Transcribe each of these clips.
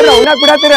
ಅವನ್ನ ಬಿಡತ್ತೀರ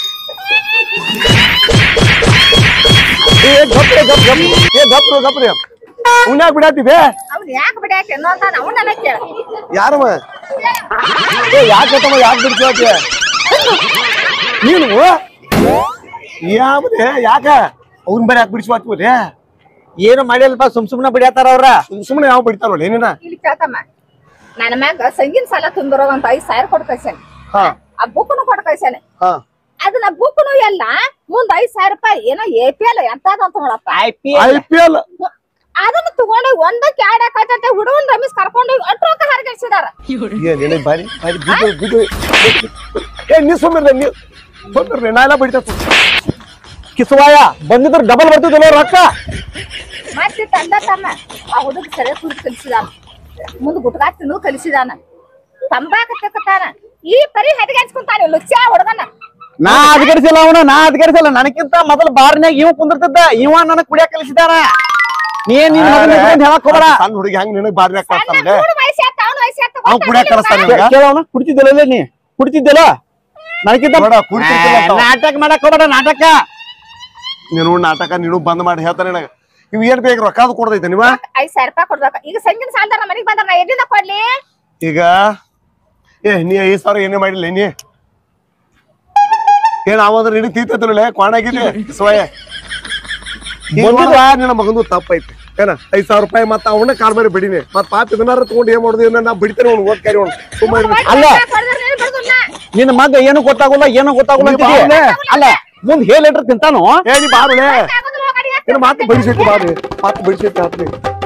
ಏ ಗಪ್ರೆ ಗಪ್ ಗಪ್ ಏ ಗಪ್ರು ಗಪ್ರಿ ಉನ್ಯಾಗ ಬಿಡತ್ತೀವಿ ಅವ್ನ್ ಯಾಕೆ ಬಿಡಾಕೆ ಅನ್ನೋಂತ ನಾವು ನನಗೆ ಕೇಳ ಯಾರವ ಏ ಯಾಕೆ ತಮ್ಮ ಯಾಕೆ ಬಿಡ್ತೀವತ್ತೆ ನೀನು ಯಾವ್ದೆ ಯಾಕ ಅವ್ನ ಬೇರೆ ಯಾಕೆ ಬಿಡಿಸ್ವಾತ್ವಲೆ ಏನು ಮಾಡಿಲ್ಲಪ್ಪ ಸುಮ್ ಸುಮ್ನೆ ಬಿಡ್ಯಾತಾರ ಅವ್ರ ಸುಮ್ ಸುಮ್ಮನೆ ಯಾವ ಬಿಡ್ತಾರಲ್ಲ ಏನೇನ ಇಲ್ಲಿ ಕೇಳ್ತಮ್ಮ ನನ್ನ ಮ್ಯಾಗ ಸಂಗಿನ ಸಾಲ ತುಂಬಿರೋ ಅಂತ ಐದ್ ಸಾವಿರ ಕೊಟ್ಟು ಕಳ್ಸೇನೆ ಹಾ ಆ ಬುಕ್ನು ಕೊಟ್ಟು ಕಳ್ಸೇನೆ ಹಾ ಅದನ್ನ ಬುಕ್ನು ಎಲ್ಲ ಮುಂದ್ ಐದ್ ಸಾವಿರ ರೂಪಾಯಿ ಏನೋ ಎ ಪಿ ಎಲ್ ಎಂತದಂತ ನೋಡಪ್ಪ I P I P L ಅದನ್ನ ತಗೊಂಡು ಒಂದಕ್ಕೆ ಎರಡ್ ಹಾಕತ್ತೆ ಹುಡುಗನ್ ರಮೇಶ್ ಕರ್ಕೊಂಡು ಅಟ್ರೋಕ ಹರಗಿಸಿದಾರ ಏನ್ ಏನೇ ಬಾರಿ ಬಾರಿ ಬಿದ್ದು ಬಿದ್ದು ಏ ನೀ ಸುಮ್ಮನೆ ನೀ ಸುಮ್ಮನೆ ನಾ ಎಲ್ಲ ಬಿಡ್ತಾ ಕಿಸುವಾಯ ಬಂದಿದ್ರು ಡಬಲ್ ಬರ್ತಿದ್ದಿಲ್ಲ ರೊಕ್ಕ ಮತ್ತೆ ತಂದ ತಮ್ಮ ಆ ಹುಡುಗ ಸರಿ ಕುಡಿದು ಕಲಿಸಿದಾನ ಮುಂದ್ ಗುಟ್ಕಾ ತಿನ್ನು ಕಲಿಸಿದಾನ ತಂಬಾಕ ತೆಕ್ಕತಾನ ಈ ಪರಿ ಹೆದಗೆ ಹಚ್ಕೊಂತಾನೆ ಲುಚ್ಚ ಹುಡುಗನ ನಾ ಅಧಿಕರಿಸಿಲ್ಲ ಅವನು ನಾ ಅಧಿಕರಿಸಿಲ್ಲ ನನಕ್ಕಿಂತ ಮೊದಲು ಬಾರ್ನ್ಯಾಗ ಇವ್ ಕುಂದಿರ್ತಿದ್ದ ಇವ ನನಗ್ ಕುಡಿಯಾಕ ಕಲಿಸಿದಾನ ನೀನ್ ನಿನ್ ಮಗನ್ ಇಟ್ಕೊಂಡ್ ಹೇಳಕ್ ಹೋಗ್ಬೇಡ ಸಣ್ಣ ಹುಡುಗಿ ಹೆಂಗ್ ನಿನಗ್ ಬಾರಿ ಸಣ್ಣ ಕಳಿಸ್ತಾನೆ ಹುಡುಗ ವಯಸ್ಸಾತ ಅವ್ನ ವಯಸ್ಸಾತ ಅವ್ನ್ ಕುಡ್ಯಾಕ್ ಕಲಿಸ್ತಾನೆ ಕೇ- ಕೇಳವನ ಕುಡಿತಿದ್ದಿಲ್ಲ ನೀ ಕುಡಿತಿದ್ದಿಲ್ಲ ನನಕ್ಕಿಂತ ನೋಡ, ಕುಡ್ತಿರ್ತಿಲ್ಲ ಏ, ಅಂತ ಅವ. ನಾಟಕ ಮಾಡಕ್ ಹೋಗ್ಬೇಡ ನಾಟಕ ನೀನು ನಾಟಕ ನೀನು ಬಂದ್ ಮಾಡಿ ಹೇಳ್ತಾನೆ ನನಗ ಇವ್ ಏನ್ ಬೇಕು ರೊಕ್ಕ ಅದು ಕೊಡ್ದೈತೆ ನೀವ ಐದ್ ಸಾವಿರ ರೂಪಾಯಿ ಕೊಡ್ಬೇಕ ಈಗ ಸಂಗಿನ ಸಾಲದಾರ ಮನೆಗ್ ಬಂದ್ರ ನಾ ಎಲ್ಲಿಂದ ಕೊಡ್ಲಿ ಈಗ ಏ ನೀ ಐದ್ ಸಾವಿರ ಏನೇ ಮಾಡಿಲ್ಲ ನೀ ಏನ್ ಅವಂದ್ರೆ ನಿನಗ್ ತೀತೈತಲ್ಲ ಕ್ವಾಣಾಗಿದೆ ಸ್ವಯ ಬಂದಿಲ್ಲ ನಿನ್ನ ಮಗಂದು ತಪ್ಪೈತಿ ಏನ ಐದ್ ಸಾವಿರ ರೂಪಾಯಿ ಮತ್ತ ಅವನ ಕಾರ್ ಮೇಲೆ ಬಿಡಿನಿ ಮತ್ ಪಾಪ ಇದನ್ನಾರ ತಗೊಂಡು ಏನ್ ಮಾಡುದು ಏನ ನಾ ಬಿಡ್ತೇನೆ ಅವ್ನು ಓದ್ ಕರಿ ಅವ್ನು ಸುಮ್ಮನೆ ಅಲ್ಲ. ಕೊಡ್ದ್ರ ನೀನು ಬಿಡುದಿಲ್ಲ. ನಿನ್ನ ಮಗ ಏನು ಗೊತ್ತಾಗೋಲ್ಲ ಏನು ಗೊತ್ತಾಗೋಲ್ಲ ನೀ ಅಂತಿದ್ದಿ. ಬಾವ್ಲೆ. ಅಲ್ಲ ಮುಂದ್ ಹೇಲ್ ಲೀಟರ್ ತಿಂತಾನು ಏ ನೀ ಬಾರುಳೆ ಆಗೋದಿಲ್ಲ, ಹೋಗಡಿ, ಹಾಕ್ತೀನಿ. ಏನ್ ಮಾತು ಬಡಿಸೈತಿ ಬಾರಿ ಮಾತು ಬಡಿಸೈತಿ ಆತ್ನಿ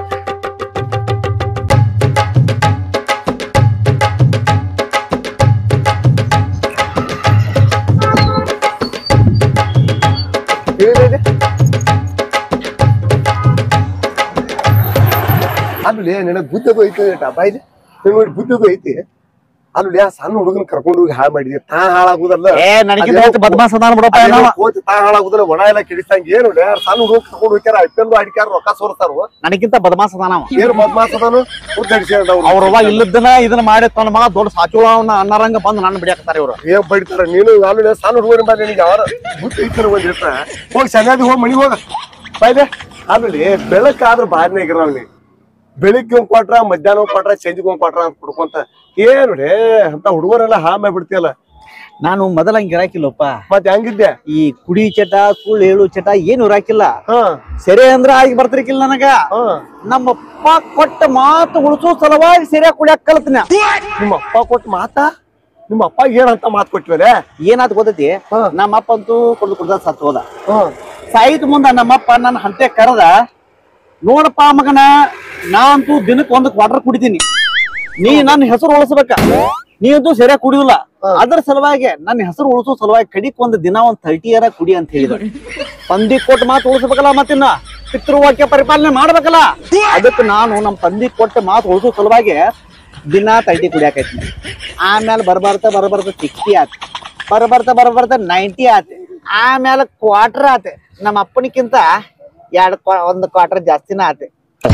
ಅಲ್ಲಿ ನಿನಗ್ ಬುದ್ಧದು ಐತಿ ಡಬ್ಬ ಇದೆ ನೀನ್ ನೋಡಿ ಬುದ್ಧದು ಐತಿ ಅಲ್ಲಿ ಆ ಸಣ್ಣ ಹುಡುಗನ ಕರ್ಕೊಂಡು ಹೋಗಿ ಹಾಳು ಮಾಡಿದ್ವಿ ತಾ ಹಾಳಾಗುದಲ್ಲ ಏ ನನಗಿಂತ ಹೆಚ್ಚು ಬದ್ಮಾಸ್ ಅದಾನ ಬಿಡಪ್ಪ ಅದೇನೋ ಏನವ. ಕೋತಿ ತಾ ಹಾಳಾಗುದಲ್ಲ ಒಣ ಎಲ್ಲ ಕಿಡಿಸಂಗ ಏನು ಲೇ, ಸಣ್ಣ ಹುಡುಗ ಕರ್ಕೊಂಡು ಹೋಗ್ಯಾರ ಐಪೆಲ್ಲು ಅಡಿಕ್ಯಾರ ರೊಕ್ಕ ಸೋರ್ತಾರ ನನಗಿಂತ ಬದ್ಮಾಸ್ ಅದಾನ ಅವ. ಏನ್ ಬದ್ಮಾಸ್ ಅದಾನು ಉದ್ದಡಿಸ್ಯಾರ ಅವ್ರವ್ವ ಇಲ್ಲದನ್ನ ಇದನ್ನ ಮಾಡಿ ತನ್ನ ಮಗ ದೊಡ್ಡ ಸಾಚುಳ ಅವನ ಅನ್ನರಂಗ ಬಂದ್ ನನ್ನ ಬಿಡಿಯಾಕತ್ತಾರ ಇವ್ರು ಏನ್ ಬಡಿತಾರ ನೀನು ಅಲ್ಲಿ ಸಣ್ಣ ಹುಡುಗನ ಮೇಲೆ ನಿನಗೆ ಯಾರ ಬುದ್ಧಿ ಐತರ ಒಂದ್ ಇರ್ತಾರ ಹೋಗಿ ಸರಿಯಾಗಿ ಹೋಗಿ ಮನಿಗ್ ಹೋಗ ಬಾಯ್ದೆ ಆಮೇಲೆ ಬೆಳಕಾದ್ರ ಬಾರಿನಾಗಿರ ಅವ್ನಿ ಬೆಳಿಗ್ಗೆ ಒಂದ್ ಕೊಟ್ರ ಮಧ್ಯಾಹ್ನ ಒಂದ್ ಕೊಟ್ರ ಸಂಜಿಗೆ ಒಂದ್ ಕೊಟ್ರ ಅಂತ ಕೊಡ್ಕೊಂತ ಏನು ಲೇ ಅಂತ ಹುಡುಗರೆಲ್ಲ ಹಾ ಮಾಡ್ಬಿಡ್ತೀಯಲ್ಲ ನಾನು ಮೊದಲ ಹಂಗ ಇರಾಕಿಲ್ಲಪ್ಪ ಮತ್ ಹೆಂಗಿದ್ದೆ ಈ ಕುಡಿ ಚಟ ಸುಳ್ಳು ಹೇಳು ಚಟ ಏನು ಇರಾಕಿಲ್ಲ ಹಾ ಸೆರೆ ಅಂದ್ರ ಆಗಿ ಬರ್ತಿರ್ಕಿಲ್ಲ ನನಗ ಹಾ ನಮ್ಮಪ್ಪ ಕೊಟ್ಟ ಮಾತು ಉಳಿಸೋ ಸಲುವಾಗಿ ಸೆರೆ ಕುಡಿಯಾಕ ಕಲ್ತನ ನಿಮ್ಮ ಅಪ್ಪ ಕೊಟ್ಟ ಮಾತಾ ನಿಮ್ಮ ಅಪ್ಪ ಏನಂತ ಮಾತು ಕೊಟ್ಟಿವಲೆ ಏನಾತ್ ಗೊತ್ತೈತಿ ಹಾ. ನಮ್ಮಪ್ಪ ಅಂತೂ ಕುಡ್ದು ಕುಡ್ದ ಸತ್ ಹೋದ ಹಾ ಸಾಯಿತ್ ಮುಂದ ನಮ್ಮಪ್ಪ ನನ್ನ ಹಂತೆ ಕರೆದ ನೋಡಪ್ಪ ಮಗನ ನಾ ಅಂತೂ ದಿನಕ್ಕೆ ಒಂದು ಕ್ವಾರ್ಟರ್ ಕುಡಿತೀನಿ ನೀ ನನ್ನ ಹೆಸರು ಉಳಿಸ್ಬೇಕ ನೀ ಅಂತೂ ಸರಿಯಾಗಿ ಕುಡಿದಿಲ್ಲ ಅದ್ರ ಸಲುವಾಗಿ ನನ್ನ ಹೆಸರು ಉಳಿಸೋ ಸಲುವಾಗಿ ಕಡಿಕ್ ಒಂದು ದಿನ ಒಂದ್ ಥರ್ಟಿ ಇಯರ ಕುಡಿ ಅಂತ ಹೇಳಿದ ತಂದಿ ಕೊಟ್ಟ ಮಾತು ಉಳಿಸ್ಬೇಕಲ್ಲ ಮತ್ತಿನ್ನ ಪಿತೃವಾಕ್ಯ ಪರಿಪಾಲನೆ ಮಾಡ್ಬೇಕಲ್ಲ ಅದಕ್ಕೆ ನಾನು ನಮ್ಮ ತಂದಿ ಕೊಟ್ಟ ಮಾತು ಉಳಿಸೋ ಸಲುವಾಗಿ ದಿನ ತರ್ಟಿ ಕುಡಿಯಾಕೈತಿ ಆಮೇಲೆ ಬರ್ಬರ್ತ ಬರ್ಬರ್ತ ಸಿಕ್ಸ್ಟಿ ಆತ್ ಬರ್ಬರ್ತ ಬರ್ಬರ್ತ ನೈಂಟಿ ಆತ್ ಆಮೇಲೆ ಕ್ವಾರ್ಟರ್ ಆತ ನಮ್ಮ ಅಪ್ಪನಿಕ್ಕಿಂತ ಎರಡ್ ಒಂದು ಕ್ವಾರ್ಟರ್ ಜಾಸ್ತಿನ ಆತ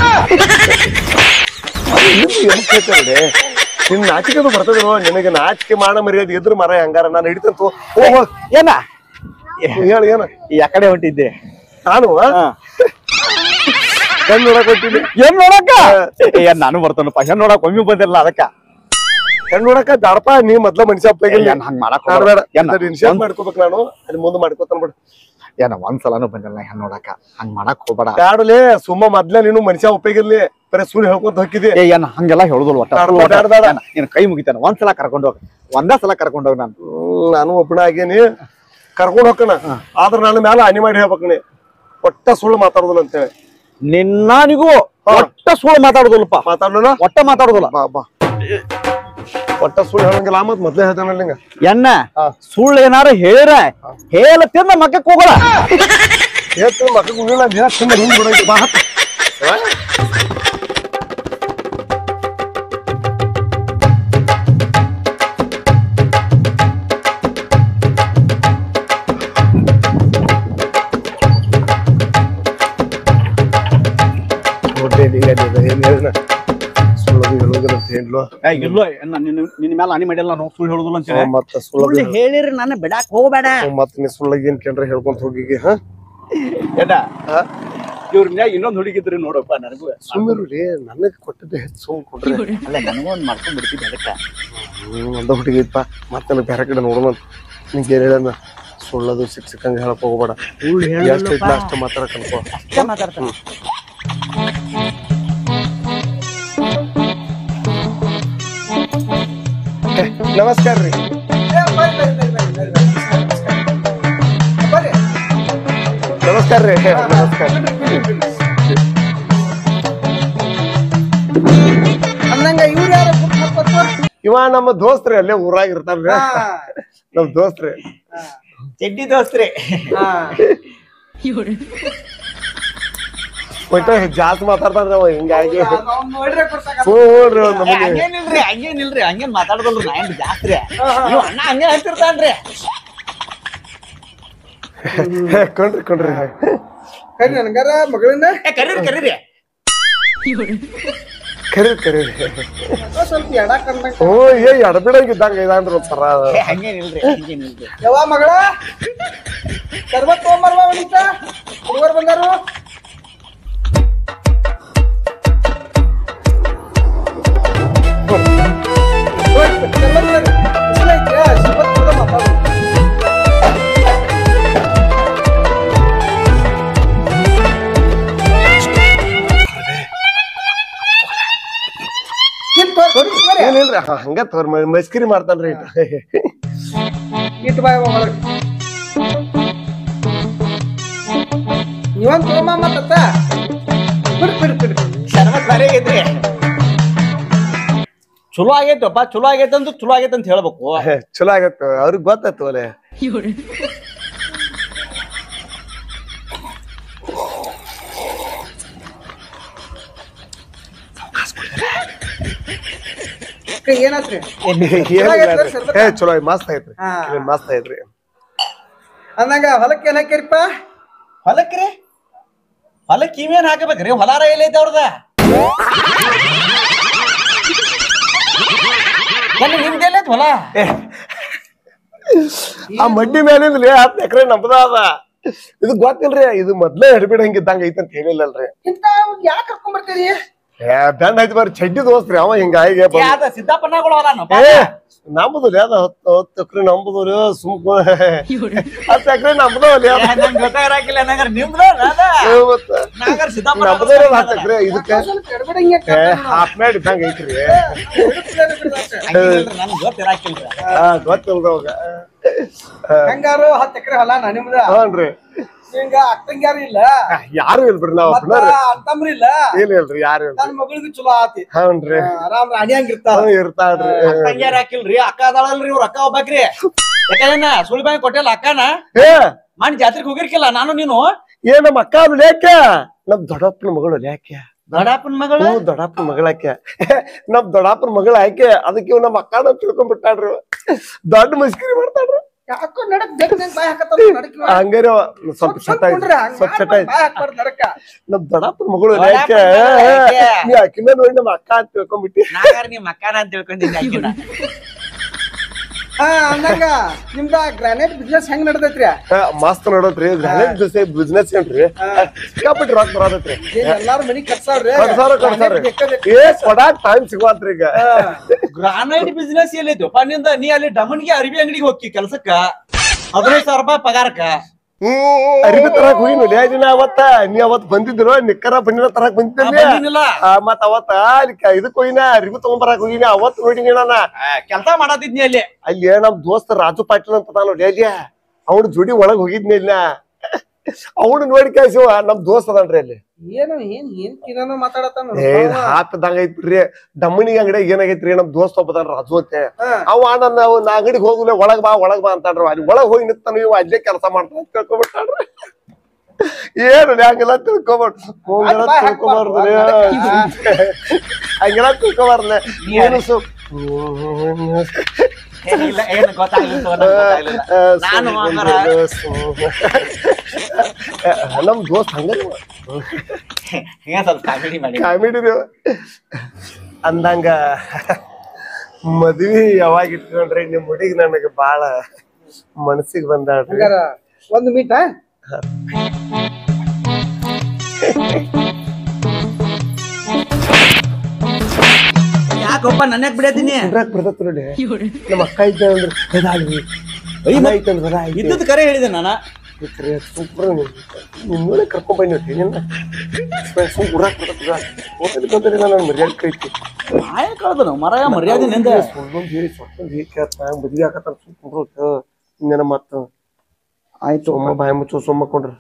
ನಿನ್ ನಾಚಿಕೆದು ಬರ್ತದೋ ನಿನಗೆ ನಾಚಿಕೆ ಮಾಡ ಮರ್ಯಾದೆ ಎದ್ರ ಮರ ಹೆಂಗಾರ ನಾನು ಹಿಡಿತಂತು ಹೋಗ್ ಹೋಗ್ ಏನ ಹೇಳ ಏನ ಯಾಕಡೆ ಹೊಂಟಿದ್ದೆ ನಾನು ಹೆಣ್ ನೋಡಕ್ ಹೊಂಟಿನಿ ಏನ್ ನೋಡಕ್ಕ ಏ ನಾನು ಬರ್ತಾನಪ್ಪ ಹೆಣ್ ನೋಡಕ್ ಒಮ್ಮೆ ಬಂದಿಲ್ಲ ಅದಕ್ಕ ಹೆಣ್ ನೋಡಕ ದಡಪ ನೀ ಮೊದ್ಲ ಮನುಷ್ಯ ಏನ್ ಹಂಗ್ ಮಾಡಕ್ ನಾನು ಹೋಗ್ಬೇಡ. ಬೇಡ ಏನ? ಇನ್ಶಿಯೇಟ್ ಮಾಡ್ಕೋಬೇಕು ನಾನು ಅಲ್ಲಿ ಮುಂದೆ ಮಾಡ್ಕೋತಾನ ಬಿಡು ಏನ ಒಂದ್ಸಲನು ಬಂದಿಲ್ಲ ಹೆಣ್ ನೋಡಕ ಹಂಗ್ ಮಾಡಕ್ ಹೋಗ್ಬೇಡ ಬ್ಯಾಡಲೇ ಸುಮ್ಮ ಮೊದ್ಲ ನೀನು ಮನುಷ್ಯ ಉಪಯೋಗಿರ್ಲಿ ಬರೀ ಸುಳ್ಳು ಹೇಳ್ಕೊಂತ ಹೋಗಿದ್ದೆ ಏ ಏನ್ ಹಂಗೆಲ್ಲ ಹೇಳುದಿಲ್ಲ ಒಟ್ಟ ಬ್ಯಾಡ, ಬ್ಯಾಡ, ಬ್ಯಾಡ. ಏನ್ ಕೈ ಮುಗಿತಾನ ಒಂದ್ಸಲ ಕರ್ಕೊಂಡ್ ಹೋಗ ಒಂದೇ ಸಲ ಕರ್ಕೊಂಡ್ ಹೋಗ್ ನಾನು ಹ್ಮ್, ನಾನು ಒಬ್ಬನ ಆಗೇನಿ ಕರ್ಕೊಂಡ್ ಹೋಗ್ಕಣ ಆದ್ರ ನನ್ನ ಮ್ಯಾಲ ಹಾನಿ ಮಾಡಿ ಹೇಳ್ಬೇಕು ನೀ ಒಟ್ಟ ಸುಳ್ಳು ಮಾತಾಡುದಿಲ್ಲ ಅಂತೇಳಿ ನಿನ್ನನಿಗೂ ಹಾ. ಒಟ್ಟ ಸುಳ್ಳು ಮಾತಾಡುದಿಲ್ಲಪ್ಪ ಮಾತಾಡೋಣ ಒಟ್ಟ ಮಾತಾಡುದಿಲ್ಲ ಬಾ ಬಾ ಒಟ್ಟ ಸುಳ್ಳು ಹೇಳಂಗಿಲ್ಲ ಮತ್ ಮೊದ್ಲೇ ಹೇಳ್ತಾನಲ್ಲ ಹಿಂಗ ಎನ್ನ ಹಾ. ಸುಳ್ಳು ಏನಾರು ಹೇಳಿರ ಹೇಳ ತಿಂದ ಮಕ್ಕಕ್ ಹೋಗೋಣ ಹೇಳ್ತೀನಿ ಮಕ್ಕಳು ಉಳಿಲ್ಲ ದಿನ ತಿಂದ ಹಿಂಗ್ ಬಿಡೈತಿ ಬಾ ಹತ್ತು. ನೋಡ್ರಿ ಹಿಂಗ ಏನ್ ಹೇಳಿನ ಸುಳ್ಳು ಹೇಳೋದಿಲ್ಲ ಏನ್ಲೋ ಏ, ಇಲ್ಲೋ ನಾನ್ ನಿನ್ನ ನಿನ್ನ ಮೇಲೆ ಅನಿ ಮಾಡಿಲ್ಲ ನಾನು ಸುಳ್ಳು ಹೇಳುದಿಲ್ಲ ಅಂತ ಹೇಳಿ ಮತ್ತ ಸುಳ್ಳು ಸುಳ್ಳು ಹೇಳಿರಿ ನನ್ನ ಬಿಡಾಕ್ ಹೋಗ್ಬೇಡ ಮತ್ತ ನೀ ಸುಳ್ಳಾಗಿ ಏನ್ ಕೇಳ್ರ ಹೇಳ್ಕೊಂತ ಹೋಗಿ ಹಾ ಏಟ ಇವ್ರ ಮ್ಯಾಗ ಇನ್ನೊಂದ್ ಹುಡುಗಿದ್ರಿ ನೋಡಪ್ಪ ನನಗೂ ಸುಮ್ಮಿರು ರೀ ನನಗ್ ಕೊಟ್ಟಿದ್ದೆ ಹೆಚ್ಚು ಸುಮ್ ಕೊಡ್ರಿ ಅಲ್ಲ ನನಗೂ ಒಂದ್ ಮಾಡ್ಕೊಂಡ್ ಬಿಡ್ತಿದ್ದೆ ಅದಕ್ಕ ಹ್ಮ್ ಒಂದ ಹುಡುಗಿ ಇತ್ತ ಮತ್ತೆ ನನಗೆ ಬೇರೆ ಕಡೆ ನೋಡೋಣ ನಿಂಗೆ ಏನ್ ಹೇಳ ಸುಳ್ಳದು ಸಿಕ್ ಸಿಕ್ಕಂಗ ಹೇಳಕ್ ಹೋಗ್ಬೇಡ ಸುಳ್ಳು ಎಷ್ಟು ಇಟ್ಲ ಅಷ್ಟು ಮಾತಾಡ ಕಲ್ಕೋ ಅಷ್ಟೇ ಮಾತಾಡ್ತಾನೆ ನಮಸ್ಕಾರ ರೀ ನಮಸ್ಕಾರ ರೀ ನಮಸ್ಕಾರ ಅಂದಂಗ ಇವ್ರು ಯಾರು ಗುರ್ತ್ ಹಾಕ್ಬೇಕು? ಇವ ನಮ್ಮ ದೋಸ್ತ್ರಿ ಅಲ್ಲೇ ಊರಾಗ ಇರ್ತಾರ್ರಿ ಹಾ. ನಮ್ ದೋಸ್ತ್ರಿ ಚೆಡ್ಡಿ ದೋಸ್ತ್ರಿ ಹಾ. ಒಟ್ಟ ಜಾಸ್ತಿ ಮಾತಾಡ್ತಾನ್ರಿ ಅವ ಹಿಂಗಾಗಿ ಅವ್ನ್ ನೋಡ್ರೆ ಗುರ್ತಾಗತ್ತ. ಹ್ಞೂ ನೋಡ್ರಿ ಅವ್ನ್ ಏ, ನಮಗೆ ಹಂಗೇನಿಲ್ರಿ ಹಂಗೇನಿಲ್ರಿ ಹಂಗೇನ್ ಮಾತಾಡದಲ್ರಿ ನಾ ಏನ್ ಜಾಸ್ತಿ ನೀವು ಅಣ್ಣ ಹಂಗೆ ಹೇಳ್ತಿರ್ತಾನ್ರಿ ಕೊಂಡ್ರಿ ಕೊಂಡ್ರಿ ಕರಿ ನನ್ಗಾರ ಮಗಳನ್ನ ಏ ಕರೀರಿ ಕರೀರಿ ಕರೀರಿ ಕರೀರಿ ಏನೋ ಸ್ವಲ್ಪ ಎಡ ಕಂಡಂಗ ಹ್ಞೂ ಏ ಎಡಬಿಡಂಗಿದ್ದಂಗ ಇದಾನ್ರಿ ಒಂಥರ ಏ, ಹಂಗೇನಿಲ್ರಿ ಹಂಗೇನಿಲ್ರಿ ಯಾವ ಮಗಳ ಸರ್ಬತ್ ತಗೊಂಬರ್ವ ಅವನಿತ ಹುಡುಗರು ಬಂದಾರು ಹೋಯ್, ಸರ್ಬತ್ ತರ್ರಿ. ಬಿಸ್ಲು ಐತ್ರ್ಯಾ? ಸರ್ಬತ್ ಕುಡ್ದು ಮಾತಾಡು. ಇಟ್ ತೋರ್- ತೋರಿ. ಏನಿಲ್ರಿ ಹ- ಹಂಗ ತೋರ್ ಮಸ್ಕಿರಿ ಮಾಡ್ತಾನ್ರಿ ಇಟ್ಟ. ಇಟ್ಟು ಬಾಯ್ ಒಳಗೆ ನೀವಂತ ತಗೊಂಬ ಮತ್ತ ಬಿಡ್ ಬಿಡ್ ಬಿಡ್ ಶರ್ಮತ್ ಬಾರಿ ಆಗೈತ್ರಿ ಚಲೋ ಆಗೈತಪ್ಪ ಚಲೋ ಆಗೈತೆ ಅಂತ ಚಲೋ ಆಗೈತೆ ಅಂತ ಹೇಳ್ಬೇಕು ಚಲೋ ಆಗತ್ತ ಅವ್ರಿಗೆ ಗೊತ್ತಾಯ್ತು ಒಲೆ ಅಕ್ಕ ಏನಾತ್ರಿ ಏನಿಲ್ಲ ರೀ. ಏ ಚಲೋ ಐತ್, ಮಸ್ತ್ ಐತ್ರಿ ಹಾ. ಏ, ಮಸ್ತ್ ಐತ್ರಿ ಅಂದಂಗ ಹೊಲಕ್ಕೆ ಏನ್ ಹಾಕಿರಿಪ್ಪ ಹೊಲಕ್ರಿ ಹೊಲಕ್ ಕಿವೇನ್ ಹಾಕಬೇಕ್ರಿ ಹೊಲಾರ ಎಲ್ಲೈತೆ ಅವ್ರದ ನನ್ನ ನಿಮ್ದು ಎಲ್ಲೈತೆ ಹೊಲ ಆ ಮಡ್ಡಿ ಮೇಲಿಂದ್ರಿ ಹತ್ತು ಎಕರೆ ನಮ್ದ ಅದ ಇದು ಗೊತ್ತಿಲ್ರಿ ಇದು ಮೊದ್ಲೇ ಹಿಡ್ಬಿಡಂಗಿದ್ದಂಗ ಐತಿ ಅಂತ ಹೇಳಿಲ್ಲಲ್ರಿ ಇಂತ ಯಾಕೆ ಕರ್ಕೊಂಡ್ ಬರ್ತೀರಿ ಏ ಬೆಂಡ್ ಐತಿ ಬರ್ರಿ ಚಡ್ಡಿ ದೋಸ್ತ್ರಿ ಅವ ಹಿಂಗಾಗಿ ಬಂದ್- ಯಾವ್ದ ಸಿದ್ದಪ್ಪನಗಳು ಅದಾನಪ್ಪ ಏ ನಮ್ದು ರೀ ಅದ ಹತ್ತು ಹತ್ತು ಎಕರೆ ನಮ್ದು ರೀ ಸುಮ್ ಹತ್ತು ಎಕರೆ ನಮ್ದು ಅಲ್ಲಿ ಅದ. ನಂಗೆ ಗೊತ್ತಾಗಿರಾಕಿಲ್ಲ ನಂಗಾರ ನಿಮ್ದು ಅದ ಏ, ಮತ್ತ ನಾಗರ ಸಿದ್ದಪ್ಪ ನಮ್ದು ರೀ ಹತ್ತು ಎಕರೆ ಇದಕ್ಕೆ ಸ್ವಲ್ಪ ಎಡಬಿಡಂಗೆ ಏ ಹಾಫ್ ಮ್ಯಾಡ್ ಇದ್ದಂಗ ಐತ್ರಿ ನನ್ಗೆ ಗೊತ್ತಿರಾಕಿಲ್ರಿ ಹಾ ಗೊತ್ತಿಲ್ದ ಅವಾಗ ಹಂಗಾರು ಹತ್ತು ಎಕರೆ ಹೊಲ ನಾ ನಿಮ್ದ ಹ್ಞೂನ್ರಿ ಹಿಂಗ ಅಕ್ಕಂಗ್ಯಾರು ಇಲ್ಲ ಯಾರು ಇಲ್ಬಿಡ್ರಿ ನಾವ್ ಮತ್ತ ಒಬ್ಬನಾರ ಅಂತಂಬ್ರಿ ಇಲ್ಲ ಏನ್ ಇಲ್ರಿ ಯಾರು ಇಲ್ರಿ ನನ್ ಮಗಳಿಗೂ ಚಲೋ ಆತಿ ಹ್ಞೂನ್ರಿ ಆರಾಮ್ ರಾಣಿ ಹಂಗಿರ್ತಾರ ಹ್ಞೂ ಇರ್ತಾಳ್ರಿ ತಂಗ್ಯಾರ ಹಾಕಿಲ್ರಿ ಅಕ್ಕ ಅದಾಳಲ್ರಿ ಇವ್ರ ಅಕ್ಕ ಒಬ್ಬಾಕ್ರಿ ಯಾಕಂದ್ರ ಸುಳಿ ಬಾಯಿ ಕೊಟ್ಟಿಲ್ಲ ಅಕ್ಕನ ಏ ಮಾಡಿ ಜಾತ್ರೆಗೆ ಹೋಗಿರ್ಕಿಲ್ಲ ನಾನು ನೀನು ಏ ನಮ್ಮ ಅಕ್ಕ ಅದು ಲೇಕೆ ನಮ್ ದೊಡ್ಡಪ್ಪನ ಮಗಳು ಲೇಕೆ ದೊಡ್ಡಪ್ಪನ ಮಗಳು ಹ್ಞೂ ದೊಡ್ಡಪ್ಪನ ಮಗಳಾಕೆ ನಮ್ ದೊಡ್ಡಪ್ಪನ ಮಗಳ ಆಕೆ ಅದಕ್ಕೆ ಇವ್ ನಮ್ಮ ಅಕ್ಕನ ತಿಳ್ಕೊಂಡ್ಬಿಟ್ಟಾಳ್ರಿ ದೊಡ್ಡ ಮಸ್ಕಿರಿ ಮಾಡ್ತಾಳ್ರಿ ಯಾಕೋ ನಡಕ್ ಬೆಕ್ ನಂಗ್ ಬಾಯ್ ಹಾಕತ್ತ ನಡಕ್ ಇವ. ಹಂಗಾರೆ ಅವ ಸ್ವಲ್ಪ ಚಟ ಕುಂಡ್ರಿ, ಹಂಗ್ ಸ್ವಲ್ಪ ಚಟ ಮಾಡ್ಬಾರ್ದ್ ಬಾಯ್ ಹಾಕ್ಬಾರ್ದ್ ನಡಕ. ನಮ್ ದೊಡ್ಡಪ್ಪನ ಮಗಳು ದೊಡ್ಡಪ್ಪನ್ ಲೇಕೆ ಮಗಳು ಆಕೆ. ನೀ ಅಕ್ಕಿನ ನೋಡಿ ನಮ್ಮ ಅಕ್ಕ ಅಂತ ತಿಳ್ಕೊಂಡ್ಬಿಟ್ಟಿ ನಾಗಾರ ನಿಮ್ ಅಕ್ಕನ ಅಂತ ತಿಳ್ಕೊಂಡಿದ್ದೆ ಆಕಿನ ಹಾ ಅಂದಂಗ ನಿಮ್ದ ಗ್ರಾನೈಟ್ ಬಿಸ್ನೆಸ್ ಹೆಂಗ್ ನಡ್ದೈತ್ರಿ ಹಾ, ಮಸ್ತ್ ನೋಡತ್ರಿ ಗ್ರಾನೈಟ್ ಬಿಸ್ನೆಸ್ ಏನ್ರಿ ಸಿಕ್ಕಾಪಟ್ಟಿ ರೊಕ್ಕ ಬರತೈತ್ರಿ ಏನ್ ಎಲ್ಲಾರು ಮನಿ ಕಟ್ಸಾವ್ರಿ ಕಟ್ಸಾರ ಕಟ್ಸಾರ Granite ಬೇಕೇ ಬೇಕು. ಏ ಕೊಡಾಕ್ ಟೈಮ್ ಸಿಗುವತ್ರಿ ಈಗ ಗ್ರಾನೈಟ್ ಬಿಸ್ನೆಸ್ ಎಲ್ಲೈತಪ್ಪ ನಿಂದ ನೀ ಅಲ್ಲಿ ಡಮನ್ಗೆ ಅರಿವಿ ಅಂಗಡಿಗೆ ಹೋಗಿ ಕೆಲ್ಸಕ್ಕ ಹದಿನೈದು ಸಾವಿರ ರೂಪಾಯಿ ಪಗಾರಕ್ಕ ಅರಿವಿ ತರಕ್ ಹೋಗಿ ನೋಡಿ ದಿನ ಅವತ್ತ ನೀ ಅವತ್ ಬಂದಿದ್ರು ನಿಕ್ಕರ ಬಣ್ಣಿನ ತರಕ್ ನಾ ಬಂದಿದ್ದಲ್ಲಿ ಬಂದಿನಿಲ್ಲ ಆ, ಮತ್ ಅವತ್ತ ಅಲ್ಲಿ ಕ- ಇದಕ್ ಹೋಗಿನ ಅರಿವಿ ತಗೊಂಬರಕ್ ಹೋಗಿನ ಅವತ್ ನೋಡಿನಿ ನಾನು ಕೆಲಸ ಮಾಡತ್ತಿದ್ನಿ ಅಲ್ಲಿ ಅಲ್ಲಿ ನಮ್ ದೋಸ್ತ ರಾಜು ಪಾಟೀಲ್ ಅಂತ ಅದಾನ್ ನೋಡಿ ಅಲ್ಲಿ ಅವ್ನ ಜೋಡಿ ಒಳಗ್ ಹೋಗಿದ್ನಿ ಇಲ್ಲ ಅವ್ನು ನೋಡಿ ಕಳ್ಸಿವ ನಮ್ ದೋಸ್ತ್ ಅದನ್ರಿ ಅಲ್ಲಿ ಏನು ಏನ್ ಏನ್ ಕಿರಾನ ಮಾತಾಡತಾನ ಏ ಹಾಕದಂಗ ಐತ್ರಿ ಡಮ್ಮಣಿ ಅಂಗಡಿಯಾಗ ಏನಾಗೈತ್ರಿ ನಮ್ ದೋಸ್ತ್ ಒಬ್ಬದಾನ ರಾಜು ಅಂತ ಅವ ನನ್ನ ನಾ ಅಂಗಡಿಗೆ ಹೋಗ್ಲೆ ಒಳಗ್ ಬಾ ಒಳಗ್ ಬಾ ಅಂತಾನ್ರಿ ಅಲ್ಲಿ ಒಳಗ್ ಹೋಗಿ ನಿಂತಾನ ಇವ ಅಲ್ಲೇ ಕೆಲಸ ಮಾಡ್ತಾನ ಅಂತ ತಿಳ್ಕೊಬಿಟ್ಟಾನ್ರಿ ಏನು ಹಂಗೆಲ್ಲ ತಿಳ್ಕೊಬಾರ್ದು ಹಂಗೆಲ್ಲ ಬಾಯ್ ತಿಳ್ಕೊಬಾರ್ದ್ರಿ ಹಂಗೆಲ್ಲ ತಿಳ್ಕೊಬಾರ್ದ ಏನು ಸು ಏನಿಲ್ಲ ಏನು ಗೊತ್ತಾಗ್ಲಿಲ್ಲ ತಗೋ, ನಂಗ್ ಗೊತ್ತಾಗ್ಲಿಲ್ಲ. ನಾನು ಹಂಗಾರ ನಮ್ ದೋಸ್ತ್ ಹಂಗ ಹಿಂಗ ಸ್ವಲ್ಪ ಕಾಮಿಡಿ ಮಾಡಿ ಕಾಮಿಡಿ ಅಂದಂಗ ಮದ್ವಿ ಯಾವಾಗ ಇಟ್ಕೊಂಡ್ರಿ ನಿಮ್ ಹುಡುಗಿ ನನಗೆ ಬಾಳ ಮನಸ್ಸಿಗೆ ಬಂದಾಳ್ರಿ ಹಂಗಾರ ಒಂದು ಮೀಟ ಯಾಕಪ್ಪ ನನ್ನ ಬಿಡತೀನಿ ಕುಂಡ್ರಾಕ್ ಬರ್ತೈತ್ ನೋಡಿ ನಮ್ಮ ಅಕ್ಕ ಇದ್ದ ಅಂದ್ರೆ ಬದಾಳ್ರಿ ಐತಂದ್ರ ಬದ ಇದ್ದದ್ ಕರೆ ಹೇಳಿದೆ ನಾನು ಸೂಪರ್ ನಿಮ್ಮನೆ ಕರ್ಕೊಂಡ್ ಬಂದಿ ನಿನ್ನ ಸುಮ್ ಕುರಾಕ್ ಬರ್ತದ ಹೋಗ್ಬೇಕಂದ್ರೆ ನಾನು ಮರ್ಯಾದೆ ಕೈತಿ ಆಯ ಕಳ್ದನು ಮರ ಮರ್ಯಾದೆ ನಿಂದ ಸುಳ್ಳೊಂದ್ ಹೇಳಿ ಸೊಟ್ಟೊಂದ್ ಹೇಳಿ ಕೇಳ್ತ ಮದ್ವಿ ಆಕತ್ತಾರ ಸುಮ್ ಕುಂಡ್ರು ಇನ್ನೇನ ಮತ್ತ ಆಯ್ತು ಸೊಮ್ಮ ಬಾಯಿ ಮುಚ್ಚು ಸೊಮ್ಮಕೊಂಡ್ರ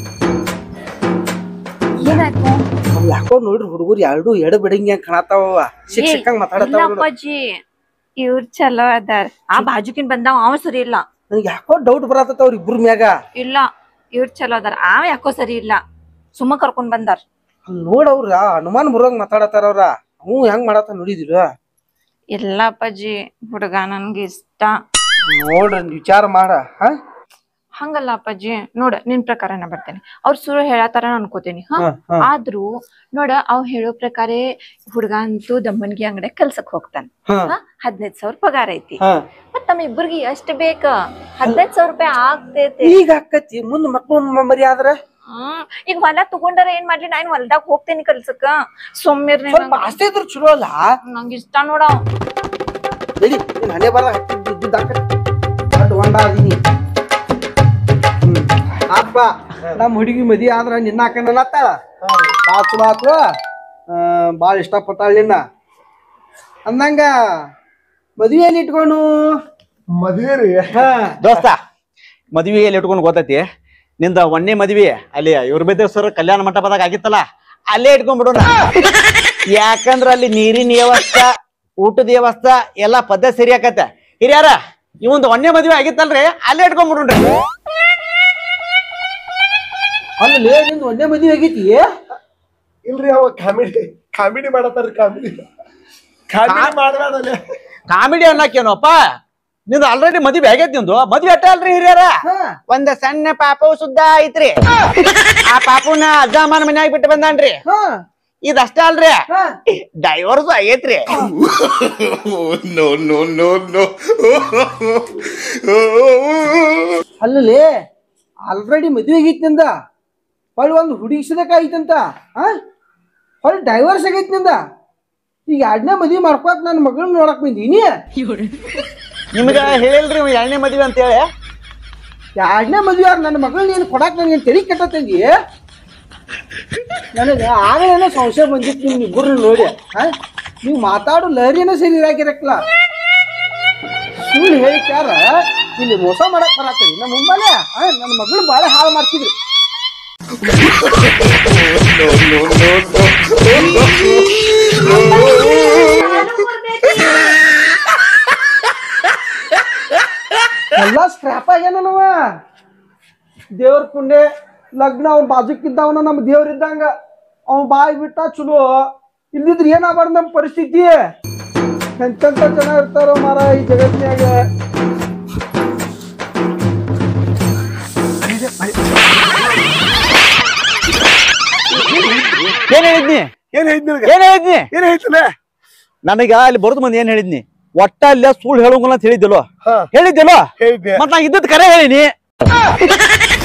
ಏನಾಯ್ತು ಯಾಕೋ ನೋಡ್ರಿ ಹುಡುಗರು ಎರಡು ಎಡ ಬಿಡಂಗಿ ಹಂಗ ಕಾಣತಾವ ಸಿಕ್ ಸಿಕ್ಕಂಗ್ ಮಾತಾಡತಾವ ನೋಡು. ಅಪ್ಪಾಜಿ ಇವ್ರ ಚಲೋ ಅದಾರ ಆ ಬಾಜುಕಿನ್ ಬಂದಾವ ಅವ ಸರಿ ಇಲ್ಲ ನನಗೆ ಯಾಕೋ ಡೌಟ್ ಬರತ್ತವ್ರ ಇಬ್ರು ಮ್ಯಾಗ ಇಲ್ಲ ಇವ್ರ ಚಲೋ ಅದಾರ ಅವ ಯಾಕೋ ಸರಿ ಇಲ್ಲ ಸುಮ್ಮ ಕರ್ಕೊಂಡ್ ಬಂದಾರ ಅಲ್ಲಿ ನೋಡವ್ರ ಅನುಮಾನ ಬರೋಂಗ್ ಮಾತಾಡತಾರ ಅವ್ರ ಅವ್ ಹೆಂಗ್ ಮಾಡತ್ತ ನೋಡಿದಿರ ಇಲ್ಲ ಅಪ್ಪಾಜಿ ಹುಡುಗ ನನ್ಗೆ ಇಷ್ಟ ನೋಡ್ರಿ ವಿಚಾರ ಮಾಡ ಹಾ ಹಂಗಲ್ಲ ಅಪ್ಪಾಜಿ ನೋಡ ನಿನ್ ಪ್ರಕಾರನ ಬರ್ತೇನೆ ಅವ್ರ ಸುಳ್ಳು ಹೇಳತಾರ ಅನ್ಕೋತೀನಿ ಹ ಹಾ, ಹಾ. ಆದ್ರೂ ನೋಡ ಅವ್ ಹೇಳೋ ಪ್ರಕಾರ ಹುಡುಗ ಅಂತೂ ದಮ್ಮನ್ಗಿ ಅಂಗಡಿ ಕೆಲ್ಸಕ್ ಹೋಗ್ತಾನ ಹಾ. ಹದಿನೈದ್ ಸಾವಿರ ಪಗಾರ ಐತಿ ಹಾ. ಮತ್ ನಮ್ ಇಬ್ಬರಿಗೆ ಎಷ್ಟ್ ಬೇಕ ಹದಿನೈದ್ ಸಾವಿರ ರೂಪಾಯಿ ಆಗ್ತೈತಿ ಈಗ ಆಕತಿ ಮುಂದ್ ಮಕ್ಳು ಮರಿ ಆದ್ರ ಹ್ಮ್ ಈಗ ಹೊಲ ತಗೊಂಡಾರ ಏನ್ ಮಾಡ್ಲಿ ನಾನ್ ಹೊಲ್ದಾಗ ಹೋಗ್ತೇನಿ ಕೆಲ್ಸಕ್ಕ ಸೊಮ್ಮಿರ್ನಿ ಸ್ವಲ್ಪ ಆಸ್ತಿ ಇದ್ರ ಚಲೋ ಅಲ್ಲ ನಂಗೆ ಇಷ್ಟ ನೋಡ ನಡಿ ನೀನ್ ಹಣೆ ಬರ ಹತ್ತಿದ್ದು ದೊಡ್ಡ ಹೊಂಡ ಅದೀನಿ ಹ್ಮ್. ಅಪ್ಪ ನಮ್ಮ ಹುಡುಗಿ ಮದಿ ಆದ್ರ ನಿನ್ನ ಹಾಕೊಂಡ ಅತ್ತಾಳ ಬಾ ಚಲೋ ಆತು ಭಾಳ ಇಷ್ಟಪಟ್ಟಾಳ ನಿನ್ನ ಅಂದಂಗ ಮದುವೆಯಲ್ಲಿ ಇಟ್ಕೊಂಡು ಮದ್ವೆ ರೀ ದೋಸ್ತ ಮದ್ವಿ ಎಲ್ಲಿ ಇಟ್ಕೊಂಡು ಗೊತ್ತೈತಿ ನಿಂದ ಒಣ್ಣೆ ಮದ್ವಿ ಅಲ್ಲಿ ಇವ್ರ ಬೇದೇಶ್ವರ ಕಲ್ಯಾಣ ಮಂಟಪದಾಗ ಆಗಿತ್ತಲ್ಲ ಅಲ್ಲೇ ಇಟ್ಕೊಂಡ್ಬಿಡೋಣ ಯಾಕಂದ್ರ ಅಲ್ಲಿ ನೀರಿನ ವ್ಯವಸ್ಥೆ ಊಟದ ವ್ಯವಸ್ಥೆ ಎಲ್ಲಾ ಪದ್ಧತಿ ಸರಿ ಆಕತ್ತೆ ಹಿರಿಯಾರ ಇವಂದು ಒಣ್ಣೆ ಮದ್ವೆ ಆಗಿತ್ತಲ್ರಿ ಅಲ್ಲೇ ಇಟ್ಕೊಂಡ್ಬಿಡ್ರಿ ಅಲ್ಲಿ ನಿಂದು ಒಂದೇ ಮದುವೆ ಆಗೈತಿ ಇಲ್ರಿ ಅವ ಕಾಮಿಡಿ ಕಾಮಿಡಿ ಮಾಡತ್ತಾರ ಕಾಮಿಡಿ ಕಾಮಿಡಿ ಮಾಡಬೇಡಲ್ಲ ಕಾಮಿಡಿ ಅನ್ನಕೇನೋಪ್ಪ ನಿಂದ ಆಲ್ರೆಡಿ ಮದ್ವೆ ಆಗೈತಿ ನಿಂದು ಮದ್ವೆ ಅಟ್ಟ ಅಲ್ರಿ ಹಿರಿಯರ ಒಂದ್ ಸಣ್ಣ ಪಾಪವು ಸುದ್ದ ಐತ್ರಿ ಆ ಪಾಪುನ ಅಜ್ಜಮ್ಮನ ಮನ್ಯಾಗ ಬಿಟ್ಟು ಬಂದಾನ್ರಿ ಹಾ ಇದಷ್ಟ ಅಲ್ರಿ ಹಾ ಡೈವರ್ಸ್ ಆಗೈತ್ರಿ ಅಲ್ಲಲ್ಲಿ ಆಲ್ರೆಡಿ ಮದುವೆ ಆಗೈತಿ ನಿಂದ ಹೊಳ್ಳಿ ಒಂದು ಹುಡುಗಿ ಸಿದಕ ಐತಂತ ಹಾ ಹೊಳ್ಳಿ ಡೈವರ್ಸ್ ಆಗೈತಿ ನಿಂದ ಈಗ ಎರಡನೇ ಮದುವೆ ಮಾಡ್ಕೊತ್ ನನ್ನ ಮಗಳನ್ನ ನೋಡಕ್ ಬಂದೀನಿ ನಿಮ್ಗ ಹೇಳಿಲ್ರಿ ಇವ ಎರಡನೇ ಮದ್ವೆ ಅಂತ ಹೇಳಿ ಎರಡನೇ ಮದುವೆ ಆದ್ರೆ ನನ್ನ ಮಗಳನ್ನ ಏನು ಕೊಡಕ್ ನನಗೆ ತಲೆ ಕೆಟ್ಟತ್ತಂದಿ ನನಗೆ ಆಗಲೇನೋ ಸಂಶಯ ಬಂದಿತ್ತು ನಿಮ್ ಇಬ್ಬರನ್ನ ನೋಡಿ ಹಾ ನೀವು ಮಾತಾಡೋ ಲಹರಿನ ಸರಿ ಇರಾಕಿರಕ್ಲ ಸುಳ್ಳು ಹೇಳಿಕ್ಯಾರ ಇಲ್ಲಿ ಮೋಸ ಮಾಡಕ್ ಬರತ್ತೀರಿ ನಮ್ಮ ಮುಂಬಾಲೆ ನನ್ನ ಮಗಳು ಬಾಳ ಹಾಳು ಮಾಡ್ತಿದ್ರಿ ಎಲ್ಲ ಸ್ಕ್ರಾಪ್ ಆಗ್ಯಾನ ನಾವ ದೇವ್ರ ಪುಣ್ಯ ಲಗ್ನ ಅವ್ನ ಬಾಜುಕಿದ್ದವನ ನಮ್ಮ ದೇವ್ರ ಇದ್ದಂಗ ಅವ್ನ ಬಾಯಿ ಬಿಟ್ಟ ಚಲೋ ಇಲ್ಲಿದ್ರೆ ಏನಾಗ್ಬಾರ್ದು ನಮ್ಮ ಪರಿಸ್ಥಿತಿ ಎಂತೆಂತ ಜನ ಇರ್ತಾರೋ ಮಾರ ಈ ಜಗತ್ನ್ಯಾಗ ಏನ್ ಹೇಳಿದ್ನಿ ಏನ್ ಹೇಳಿದ್ ನಿನಗ ಏನ್ ಹೇಳಿದ್ನಿ ಏನ್ ಹೇಳ್ತಾನೆ ನನಗ ಅಲ್ಲಿ ಬರೋದ್ ಮಂದಿ ಏನ್ ಹೇಳಿದ್ನಿ ಒಟ್ಟ ಅಲ್ಲೇ ಸುಳ್ಳು ಹೇಳೋಂಗಿಲ್ಲ ಅಂತ ಹೇಳಿದ್ದಿಲ್ಲೋ ಹಾ ಹೇಳಿದ್ದಿಲ್ಲೋ ಹೇಳಿದ್ದೆ ಮತ್ ನಾ ಇದ್ದದ್ ಕರೆ ಹೇಳಿನಿ